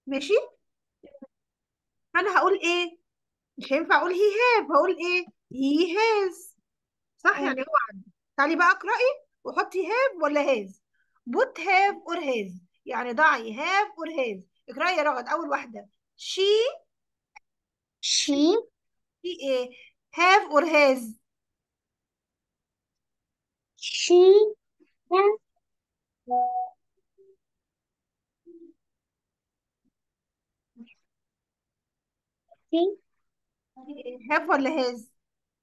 ماشي فانا هقول ايه مش هينفع اقول هي هاف هقول ايه هي هاز صح يعني هو عنده تعالي بقى اقرأي وحطي هاف ولا هاز بوت هاف اور هاز يعني ضعي هاف اور هاز اقرأي يا رغد اول واحدة شي she شي ايه هاف اور هاز she has she هاف ولا هاز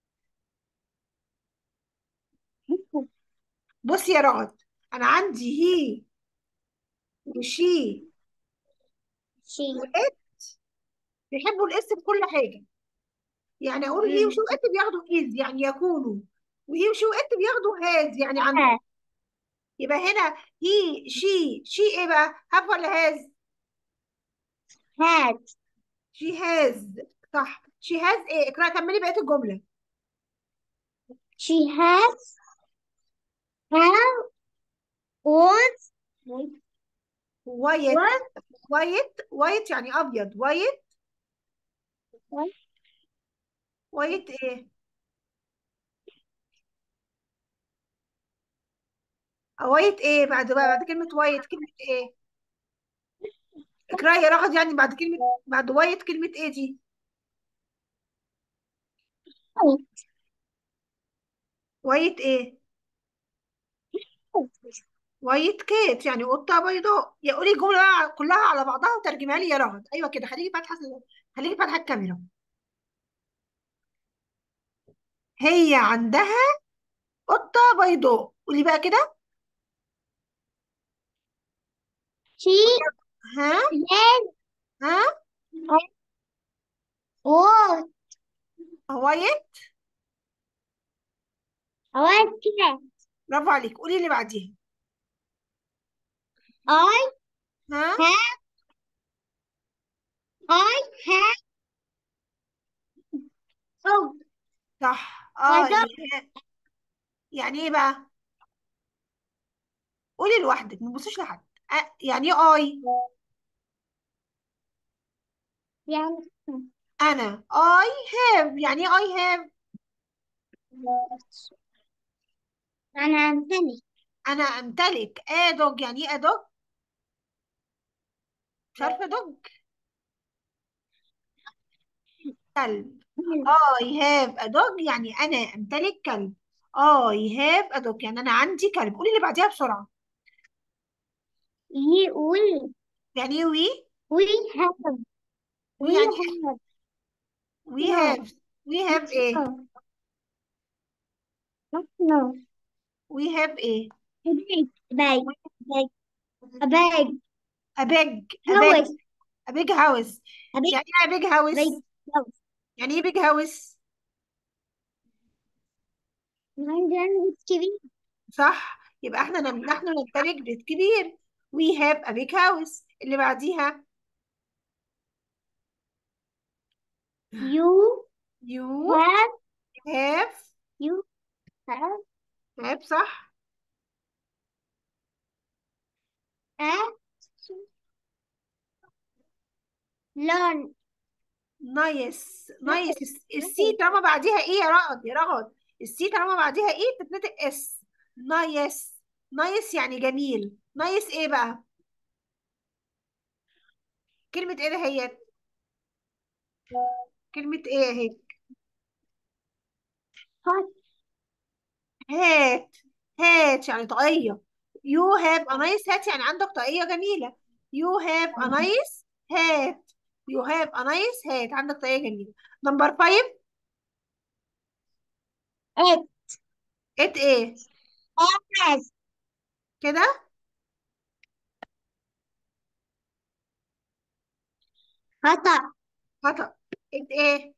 بصي يا رغد انا عندي هي وشي she وات بيحبوا الاس في كل حاجة يعني اقول هي وشي مم. وات بياخدوا از يعني يكونوا وهي وشي وات بياخدوا هاز يعني عندهم has يبقى هنا هي شي شي ايه بقى هاف ولا هاز has شي هاز صح شي هاز ايه اقرأ كملي بقية الجملة she has have was وايت was وايت وايت يعني ابيض وايت وايت ايه وايت ايه بعد بقى بعد كلمة وايت كلمة ايه اقرأي يا رغد يعني بعد كلمة بعد وايت كلمة ايه دي وايت ايه وايت كيت يعني قطة بيضاء يا قولي الجملة بقى كلها على بعضها وترجمها لي يا رغد ايوه كده خليكي فاتحة خليكي فاتحة الكاميرا هي عندها قطة بيضاء قولي بقى كده she ها has ها was وايت was cat برافو عليك قولي اللي بعديها I ها have I have dog صح my اه dog يعني يعني ايه بقى قولي لوحدك ما تبصيش لحد آه يعني ايه اي يعني انا اي هاف يعني ايه اي هاف أنا أمتلك انا امتلك ا دوج يعني ايه ادوج مش عارفه دوج كلب اي هاف ا دوج يعني انا امتلك كلب اي هاف ا دوج يعني انا عندي كلب قولي اللي بعديها بسرعه we we يعني ايه وي we have we ويعني have وي no هاف وي هاف ايه no not no وي هاف ايه a bag bag bag a bag a big a big house a big house a big يعني ايه a big house big house يعني ايه big house عندي عندي كبير صح يبقى احنا نم... نحن نمتلك بيت كبير we have a big house اللي بعديها you you have have you have have صح a lawn nice nice الس- السي طالما بعديها ايه يا رغد يا رغد السي طالما بعديها ايه بتتنطق اس nice nice يعني جميل nice ايه بقى كلمة ايه ده هي كلمة ايه اهي hot هات هات يعني طاقية you have a nice hat يعني عندك طاقية جميلة you have a nice hat you have a nice hat عندك طاقية جميلة نمبر 5 it it ايه has كده خطأ خطأ it ايه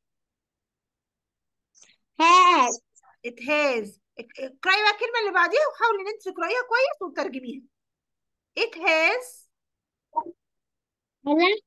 has it has اقرأي بقى الكلمة اللي بعديها وحاولي ان انت تقرأيها كويس وتترجميها it has هلا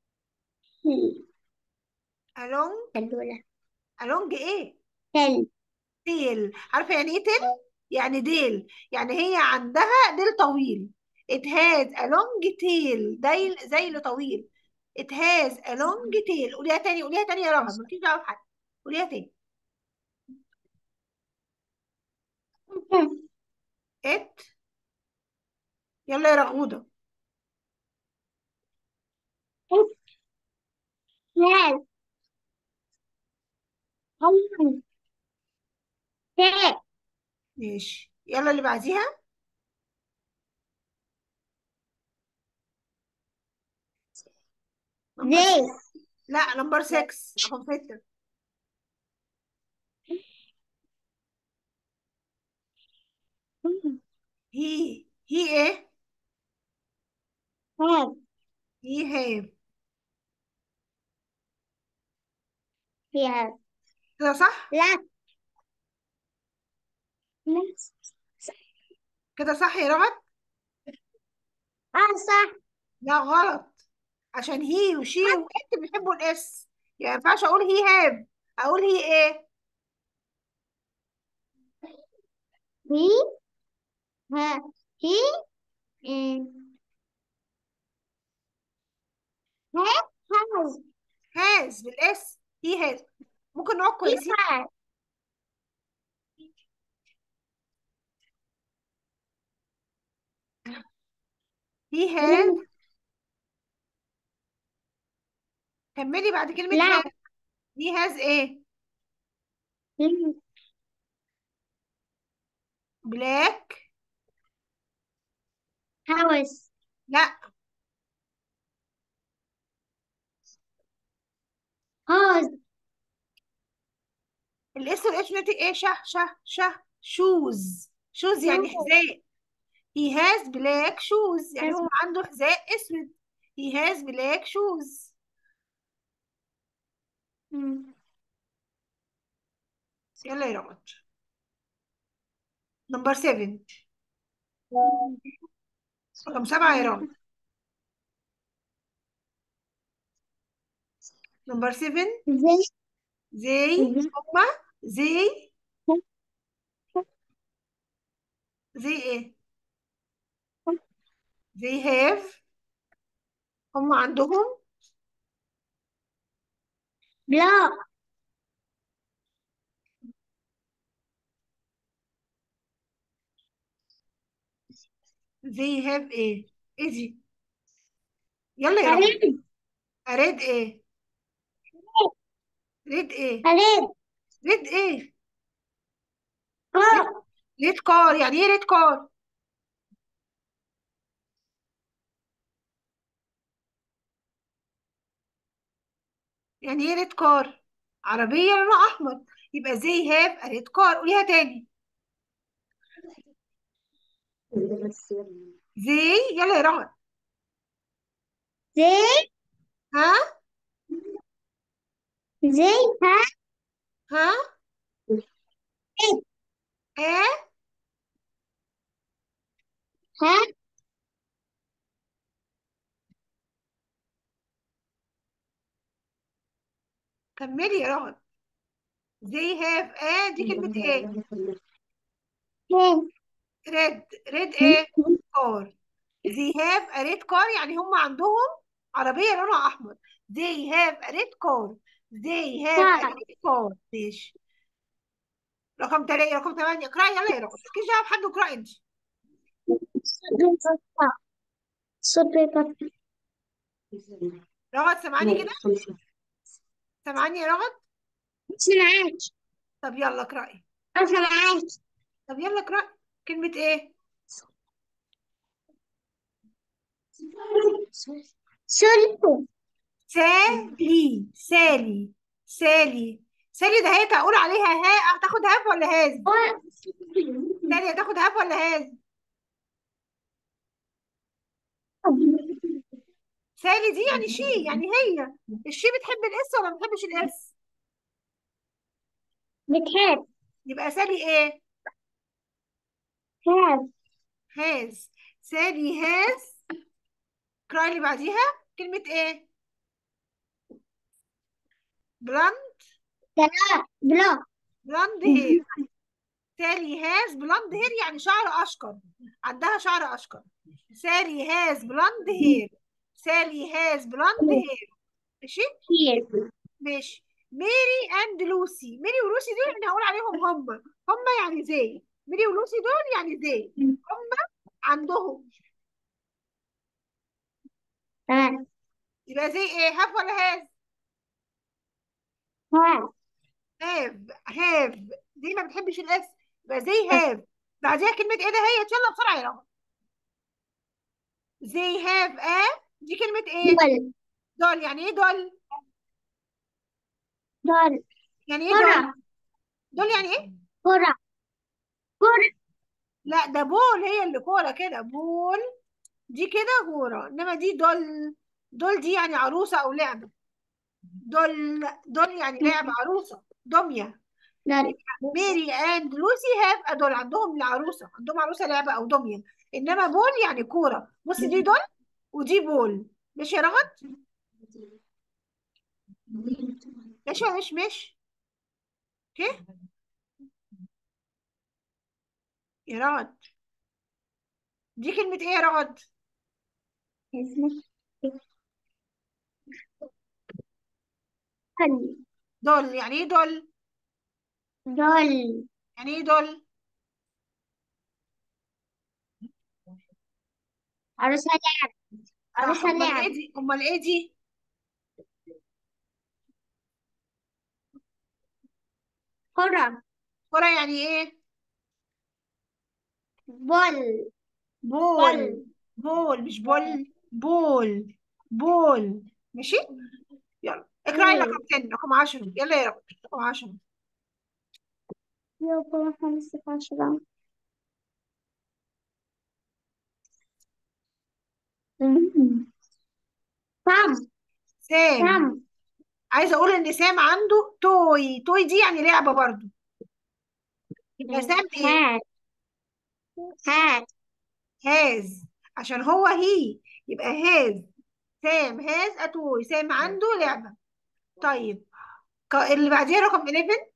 along هلولا along ايه تل tail عارفة يعني ايه tail يعني ديل يعني هي عندها ديل طويل it has a long tail ديل ذيل طويل it has a long tail قوليها تاني قوليها تاني يا رغد مالكيش دعوه بحد قوليها تاني it يلا يا رغوده has long tail ماشي يلا اللي بعديها نمبر they لا نمبر 6 رقم 6 he he ايه have he have he has كده صح لا كده صح يا رغد اه صح لا غلط عشان هي وشي وانت بيحبوا الاس يعني ما ينفعش اقول هي هاف اقول هي ايه he ha he mm, ha- has هاز بالاس هي هاز ممكن نقعد he كويسين has هي هاز كملي بعد كلمة لا هاز هي هاز ايه بلاك house لا house الاس والاتش ناتج ايه شه شه شه شوز شوز يعني shoes حذاء he has black shoes يعني has هو عنده حذاء اسود he has black shoes mm, يلا يا رغد نمبر 7 رقم سبعة يا رغد نمبر 7 they زي هما زي زي ايه زي هاف هما عندهم block زي هاف ايه ايه دي يلا يا رغد حليب ريد ايه ريد ايه حليب ريد ايه اه ريد كار يعني ايه ريد كار يعني ايه ريد كار عربية لونها احمر يبقى زي هاف ريد كار قوليها تاني زي يلا يا رغد they ها they have ها it ايه have كملي يا رغد زي هاف اه دي كلمة ايه they ريد ريد ايه كار زي هاف ا ريد كار يعني هم عندهم عربية لونها احمر زي هاف ا ريد كار زي هاف ا car ريد كار ماشي رقم تلاتة رقم ثمانية اقرأي يلا يا رغد مالكيش دعوة بحد اقرأي انت صوت بيبر رغد سامعاني كده سامعاني يا رغد سمعك طب يلا اقرأي أنا سمعك طب يلا اقرأي كلمة ايه سلطة سالي سالي سالي سالي ده هي تقول عليها ها هتاخد هاف ولا هاز سالي هتاخد هاف ولا هاز سالي دي يعني شي يعني هي الشي بتحب الاس ولا ما بتحبش الاس بتحب يبقى سالي ايه have هاز سالي هاز اقرأي اللي بعديها كلمة ايه بلاند بلا بلا بلاند هير سالي هاز بلاند هير يعني شعر اشقر عندها شعر اشقر سالي هاز بلاند هير سالي هاز بلوند هير ماشي here ماشي ميري اند لوسي ميري ولوسي دول انا هقول عليهم هم هم يعني زي ميري ولوسي دول يعني زي هم عندهم تمام يبقى زي ايه هاف ولا هاز have هاف هاف دي ما بتحبش الاس يبقى زي هاف بعديها كلمة ايه ده هي يلا بسرعة يا رب زي هاف ا دي كلمة ايه دول دول يعني ايه دول دول يعني ايه دول كرة دول يعني ايه كرة كرة لا ده بول هي اللي كورة كده بول دي كده كورة انما دي دول دول دي يعني عروسة او لعبة دول دول يعني لعبة عروسة دمية دول ميري اند لوسي هاف ادول عندهم العروسة عندهم عروسة لعبة او دمية انما بول يعني كورة بص دي دول ودي بول ماشي يا رغد ماشي ولا مش ماشي اوكي يا رغد دي كلمة ايه يا رغد اسمه دول دول يعني ايه دول دول يعني ايه دول عروسة لعب صح عروسة امال ايه لعب دي امال ايه دي كرة كرة يعني ايه بول بول بول مش بول بول بول ماشي يلا اقرأي رقم 10 رقم 10 يلا يا رب رقم 10 يوم خمسة عشرة سام سام سام عايزه اقول ان سام عنده توي توي دي يعني لعبه برضو يبقى سام ايه هات هات هاز عشان هو هي يبقى هاز سام هاز اتوي سام عنده لعبه طيب ك- اللي بعديها رقم 11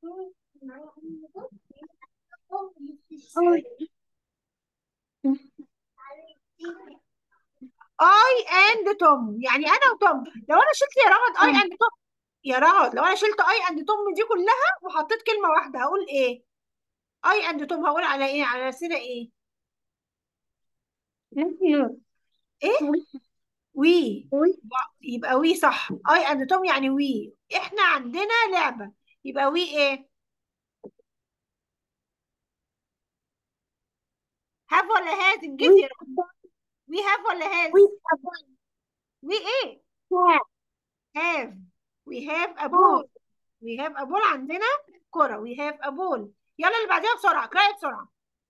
اي اند توم يعني انا وتوم لو انا شلت يا رغد اي اند توم يا رغد لو انا شلت اي اند توم دي كلها وحطيت كلمه واحده هقول ايه اي اند توم هقول على ايه على سنة ايه نحن ايه وي يبقى وي صح اي اند توم يعني وي احنا عندنا لعبه يبقى وي ايه هاف ولا هاز انجز يا رغد وي هاف ولا هاز وي ايه هاف وي هاف ا بول وي هاف ا بول عندنا كرة وي هاف ا بول يلا اللي بعديها بسرعة اقرأي بسرعة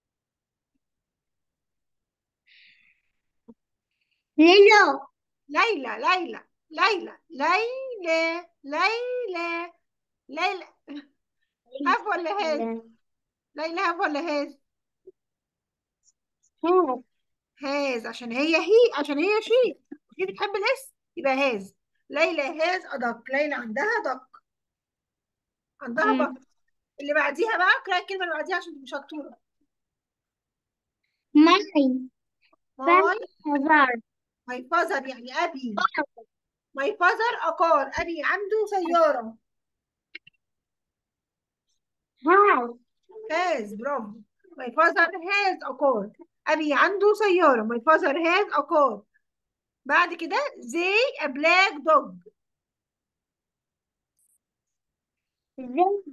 ليلو ليلى ليلى ليلى ليلى ليلى ليلى هاف ولا هاز ليلى هاف ولا هاز هات هاز عشان هي هي عشان هي شي هي بتحب الاس يبقى هاز ليلى هاز ادق ليلى عندها دق عندها بق اللي بعديها بقى اقرأي الكلمة اللي بعديها عشان تبقي شطورة ماي ماي فازر ماي فازر يعني ابي ماي فازر اقار ابي عنده سيارة هات هاز برافو my father has a car أبي عنده سيارة my father has a car بعد كده they a black dog زي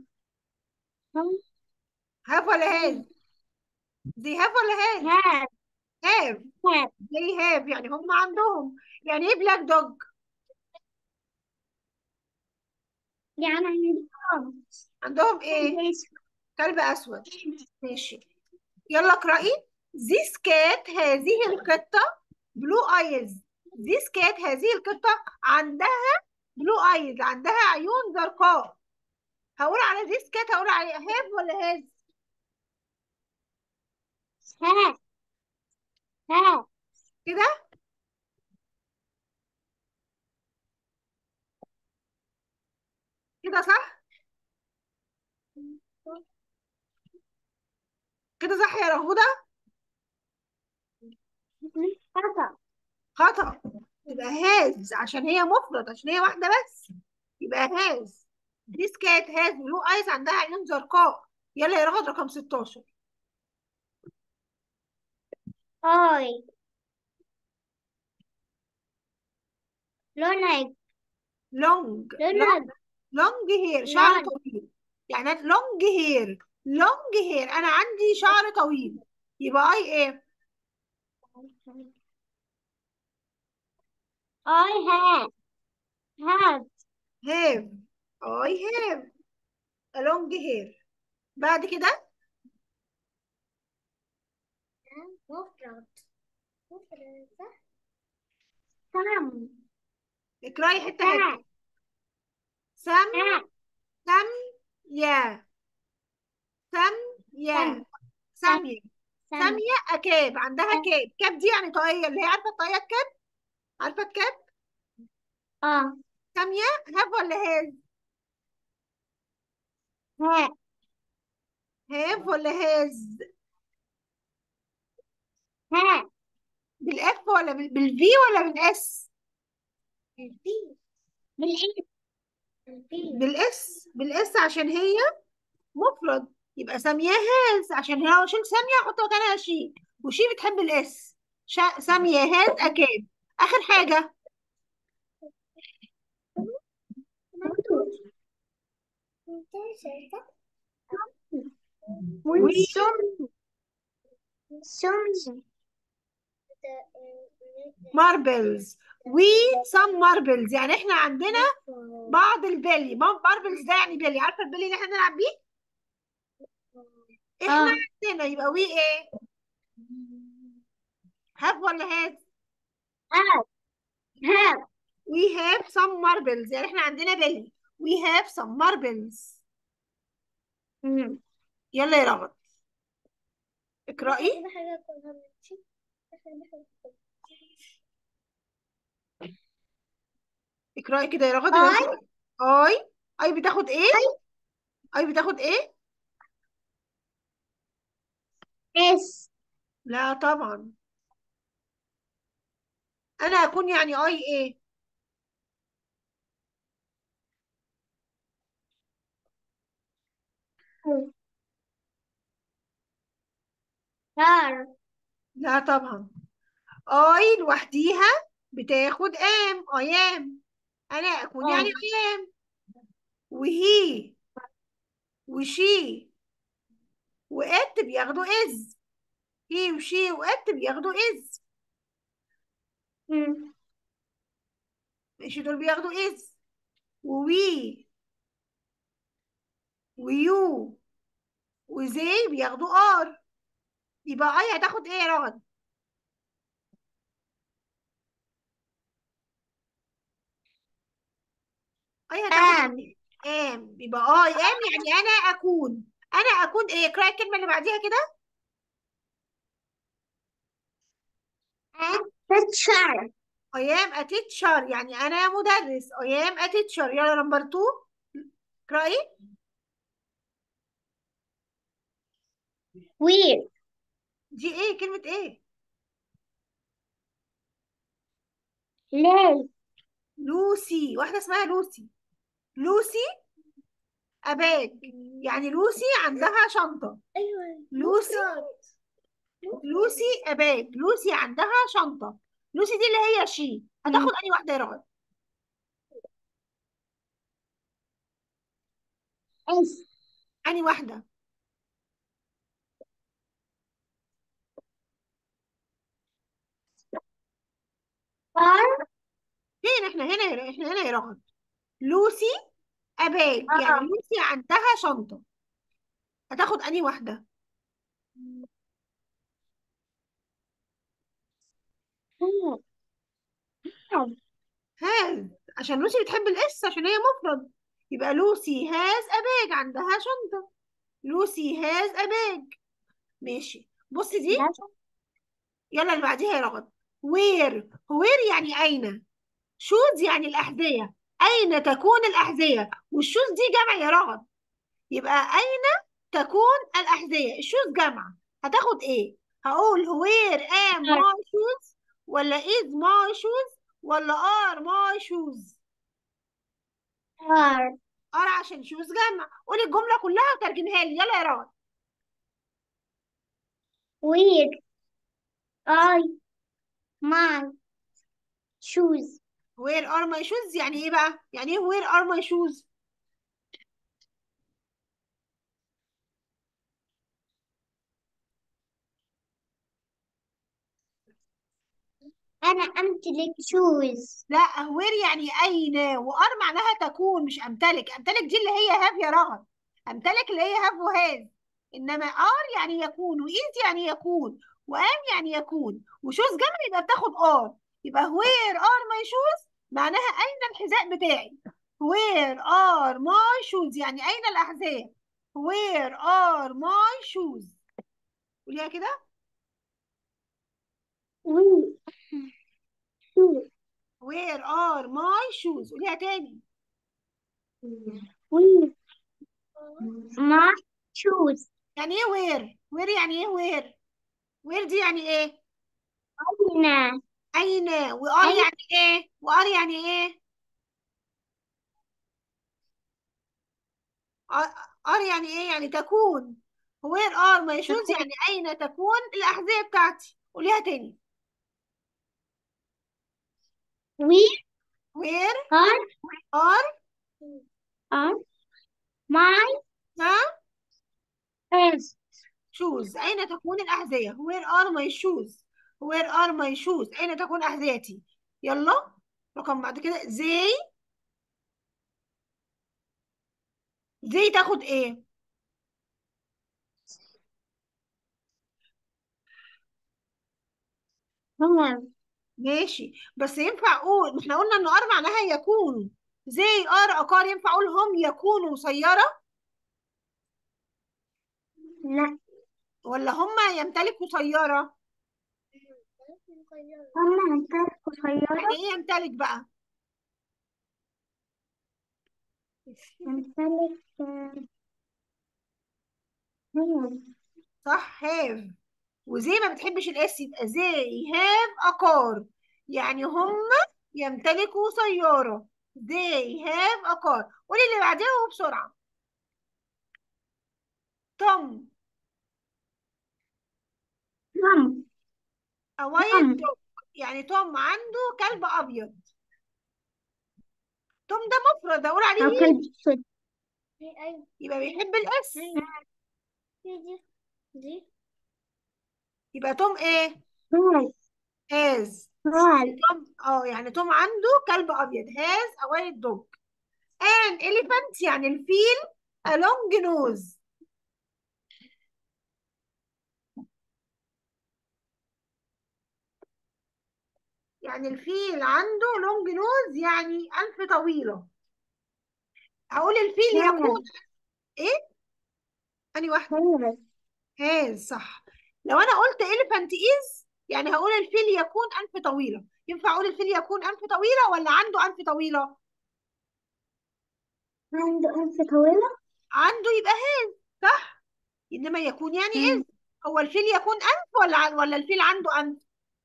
have ولا has they have ولا has هات have هات they have يعني هم عندهم يعني ايه black dog يعني عندهم ايه كلب أسود ماشي يلا اقرأي this cat هذه القطة blue eyes this cat هذه القطة عندها blue eyes عندها عيون زرقاء هقول على this cat هقول عليها have ولا has هات هات كده كده صح كده صح يا رهودة خطأ خطأ تبقى هاز عشان هي مفرد عشان هي واحدة بس يبقى هاز This cat has blue eyes عندها عيون زرقاء يلا يا رغد رقم 16 I لونج long لونج long hair شعر long طويل يعني long hair long hair أنا عندي شعر طويل يبقى I إيه I have have have I have a long hair بعد كده مفرد مفرد صح سم اقرأي حتة حتة سم ها سم يا سم يا سم سامية سم سامية أكاب عندها كاب كاب دي يعني طاقية اللي هي عارفة الطاقية الكاب عارفة الكاب اه سامية هاف ولا هاز ها هاف ولا هاز ها بالاف ولا بال- بالفي ولا بالاس البي بالإيه البي بالاس بالاس عشان هي مفرد يبقى سامية هاز عشان هي لو شلت سامية احط مكانها شي وشي بتحب الاس شا... سامية هاز أكاب آخر حاجة وي والسم سم ماربلز وي سم ماربلز يعني احنا عندنا بعض البلي ماربلز ده يعني بلي عارفة البلي اللي احنا بنلعب بيه احنا اه عندنا يبقى وي ايه هاف ولا هاز have have we have some marbles يعني احنا عندنا بلي we have some marbles مم. يلا يا رغد اقرأي اقرأي كده يا رغد I اي اي بتاخد ايه I اي بتاخد ايه S لا طبعا انا اكون يعني اي ايه R لا طبعا اي لوحديها بتاخد ام ايام انا اكون يعني اه ايام وهي وشي وات بياخدوا از هي وشي وات بياخدوا از مم. ماشي دول بياخدوا از ووي ويو وزي بياخدوا ار يبقى اي هتاخد ايه يا رغد اي هتاخد am ايه ام يبقى اي ام يعني انا اكون انا اكون ايه اقرأي الكلمة اللي بعديها كده a teacher I am a teacher يعني انا مدرس I am a teacher يلا نمبر 2 اقرأي we دي ايه كلمة ايه lay لوسي واحدة اسمها لوسي لوسي أباج يعني لوسي عندها شنطة ايوه لوسي لوسي أباج لوسي عندها شنطة لوسي دي اللي هي شي هتاخد مم. أي واحدة يا رغد S أني واحدة R فين احنا هنا يا- احنا هنا يا رغد لوسي أباج يعني اه لوسي عندها شنطة هتاخد أني واحدة have هاز عشان لوسي بتحب الاس عشان هي مفرد يبقى لوسي هاز أباج عندها شنطة لوسي هاز أباج ماشي بصي دي يلا اللي بعديها يا رغد وير وير يعني أين شوز يعني الأحذية أين تكون الأحذية والشوز دي جمع يا رغد يبقى أين تكون الأحذية الشوز جمع هتاخد إيه هقول وير am my shoes ولا is my shoes ولا ار ماي شوز are ار عشان شوز جمع قولي الجمله كلها وترجمها لي يلا يا روان where I my shoes where are my shoes يعني ايه بقى يعني ايه where are my shoes أنا أمتلك shoes لا where يعني اين وار معناها تكون مش امتلك امتلك دي اللي هي هاف يا رغد امتلك اللي هي هاف وهاز انما ار يعني يكون وايز يعني يكون وام يعني يكون وشوز جمع يبقى بتاخد ار يبقى where are my shoes معناها اين الحذاء بتاعي where are my shoes يعني اين الاحذية where are my shoes قوليها كده we shoes where are my shoes قوليها تاني we my shoes يعني ايه where where يعني ايه where where دي يعني ايه أين اين وار أين يعني ايه وار يعني ايه ار يعني ايه يعني تكون where are my shoes تكون يعني اين تكون الاحذية بتاعتي قوليها تاني we where are are are my ها shoes shoes اين تكون الاحذية where are my shoes where are my shoes اين تكون احذيتي يلا رقم بعد كده they they تاخد ايه هم ماشي بس ينفع اقول ما احنا قلنا ان ار معناها يكون زي ار عقار ينفع اقول هم يكونوا سيارة لا ولا هم يمتلكوا سيارة هم يمتلكوا سيارة يعني ايه يمتلك بقى يمتلك آه، هم صح have وزي ما بتحبش الاس يبقى they have a car يعني هم يمتلكوا سيارة they have a car قولي اللي بعديها وبسرعة توم هم a white هم dog يعني توم عنده كلب أبيض توم ده مفرد أقول عليه أو هي كلب أسود يبقى بيحب الاس يبقى توم ايه هاي has هاي توم اه يعني توم عنده كلب ابيض has a white dog an elephant يعني الفيل a long nose يعني الفيل عنده long nose يعني أنف طويلة هقول الفيل يكون ايه أنهي واحدة هاي has صح لو أنا قلت elephant is يعني هقول الفيل يكون أنف طويلة ينفع أقول الفيل يكون أنف طويلة ولا عنده أنف طويلة عنده أنف طويلة عنده يبقى has صح إنما يكون يعني is مم. هو الفيل يكون أنف ولا عن- ولا الفيل عنده أنف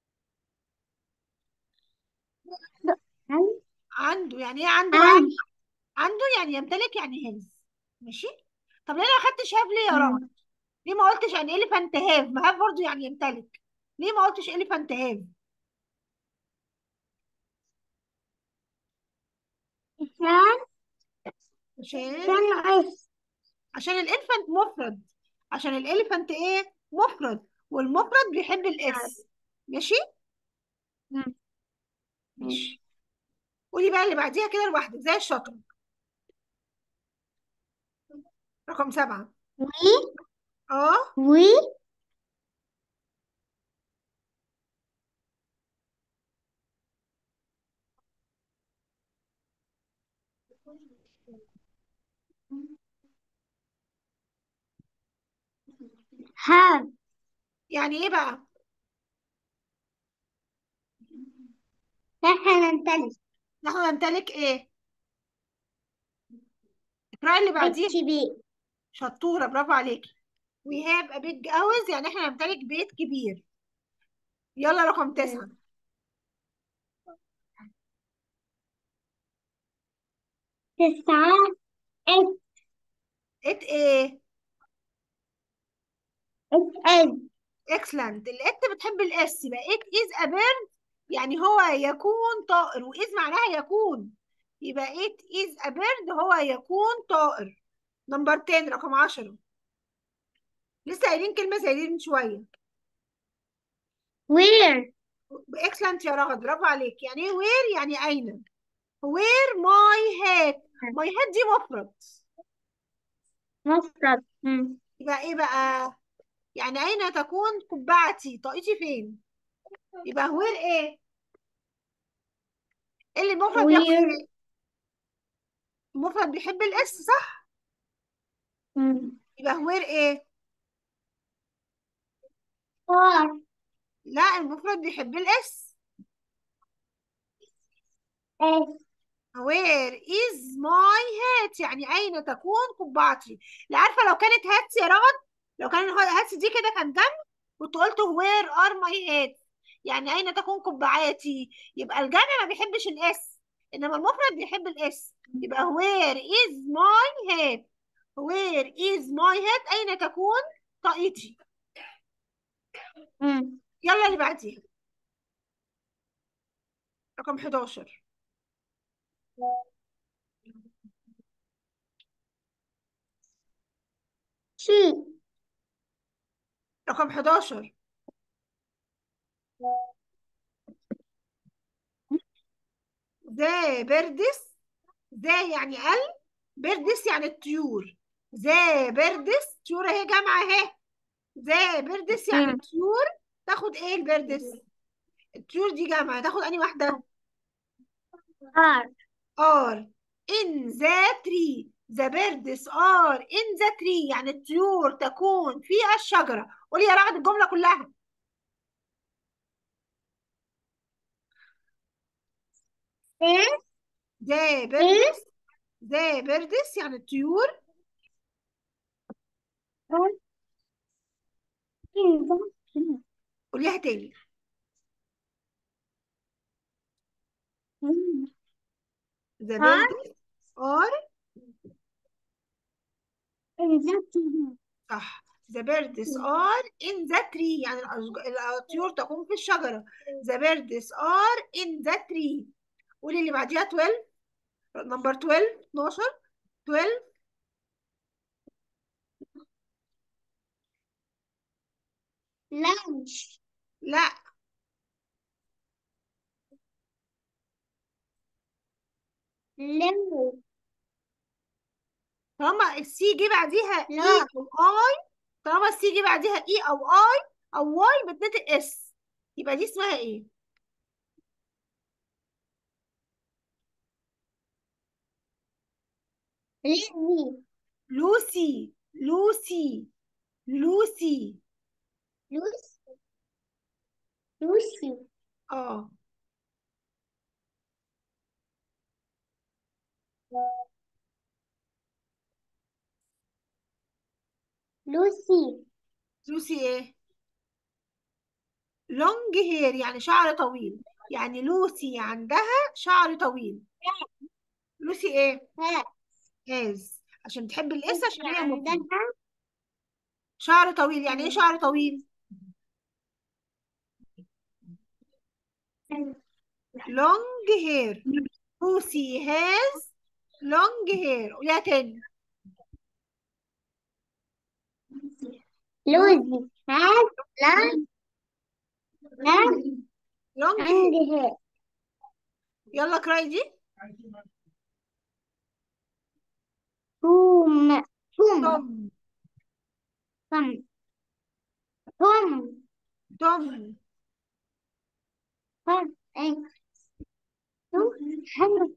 عنده عنده يعني ايه عنده بقى أنف عنده يعني يمتلك يعني هاز ماشي طب ليه ما خدتش هاف ليه يا رغد مم. ليه ما قلتش يعني اليفانت هاف ما هاف برضه يعني يمتلك ليه ما قلتش اليفانت هاف عشان عشان عشان عس عشان الانفانت مفرد عشان الاليفانت ايه مفرد والمفرد بيحب الاس ماشي مم. ماشي قولي بقى اللي بعديها كده لوحدك زي الشطر رقم سبعة وي اه وي have يعني ايه بقى نحن نمتلك نحن نمتلك ايه اقرأي اللي بعديها بيت كبير شطورة برافو عليكي we have a big house يعني احنا نمتلك بيت كبير يلا رقم تسعة تسعة إت ات ايه إت إز اكسلنت الات بتحب الاس يبقى ات از ا بيرد يعني هو يكون طائر واذ معناها يكون يبقى ات از ا بيرد هو يكون طائر نمبر 10 رقم 10 لسه قايلين كلمة زي دي من شوية وير اكسلنت يا رغد برافو عليك يعني ايه وير يعني اين وير ماي هات ماي هات دي مفرد مفرد مم. يبقى ايه بقى يعني اين تكون قبعتي طاقتي فين يبقى وير ايه إيه اللي المفرد بياخد وير المفرد بيحب الاس صح مم. يبقى وير ايه فار لا المفرد بيحب الاس إس where is my hat يعني أين تكون قبعتي لا عارفة لو كانت هاتس يا رغد لو كان هاتس دي كده كان جمع كنت قلت where are my hats يعني أين تكون قبعاتي يبقى الجمع ما بيحبش الاس إنما المفرد بيحب الاس يبقى where is my hat where is my hat أين تكون طاقتي مم. يلا اللي بعديها رقم 11 شي رقم 11 ذا بردس ذا يعني ال بردس يعني الطيور ذا بردس طيور اهي جامعة اهي ذا بردس يعني مم. الطيور تاخد ايه البردس الطيور دي جامعة تاخد انهي واحدة آر ار in the tree the birds are in the tree يعني الطيور تكون في الشجرة قولي يا رغد الجملة كلها إيه ذا بردس ذا بردس يعني الطيور قوليها تاني the Are birds are صح the birds are in the tree يعني الأشج- الطيور تكون في الشجرة the birds are in the tree قولي اللي بعديها 12 نمبر 12 12 12 lunch لا lemon طالما السي جه بعديها اي لا. او اي طالما السي جه بعديها اي او اي او واي بتنطق اس يبقى دي اسمها ايه lazy لوسي لوسي لوسي Lucy Lucy اه Lucy لوسي ايه لونج هير يعني شعر طويل يعني لوسي عندها شعر طويل لوسي ايه ها هاز عشان تحب الاس عشان هي مفرد عندها شعر طويل يعني ايه شعر طويل لونج هير لوسي هاز لونج هير قوليها تاني Lucy has long has لونج هير long hair يلا كراي دي Tom Tom توم Tom Tom توم Tom and Tom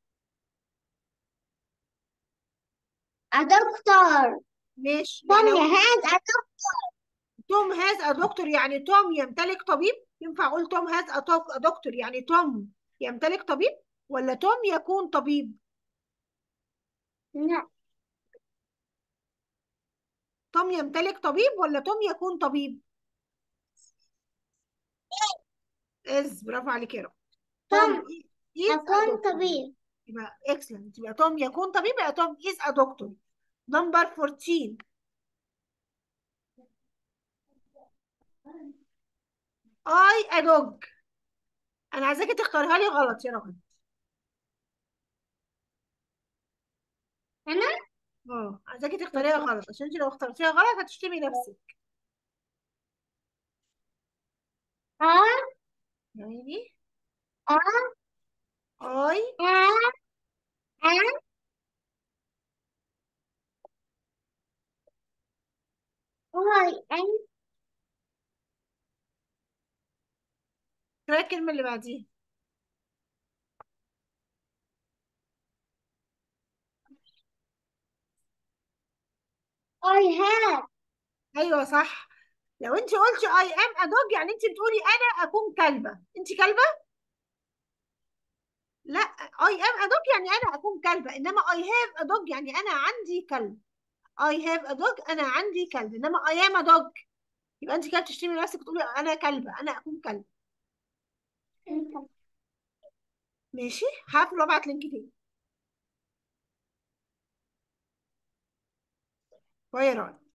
a doctor ماشي Tom يعني هو has a doctor توم هاز ا دكتور يعني توم يمتلك طبيب ينفع اقول توم هاز ا دكتور يعني توم يمتلك طبيب ولا توم يكون طبيب لا توم يمتلك طبيب ولا توم يكون طبيب از برافو عليك يا رب توم توم is a أكون doctor. طبيب يبقى excellent يبقى توم يكون طبيب يبقى توم is a doctor number 14 I a dog انا عايزاكي تختارها لي غلط يا رغد أنا اه عايزاكي تختاريها غلط عشان انت لو اخترتيها غلط هتشتمي نفسك آه يعني آه I آه آه أوي أن اقرأي الكلمة اللي بعديها I have ايوه صح لو انت قلتي I am a dog يعني انت بتقولي انا اكون كلبة انت كلبة لا I am a dog يعني انا اكون كلبة انما I have a dog يعني انا عندي كلب I have a dog انا عندي كلب انما I am a dog يبقى انت كده بتشتمي نفسك وتقولي انا كلبة انا اكون كلب ماشي هقفل وابعت لينك تاني باي يا رنا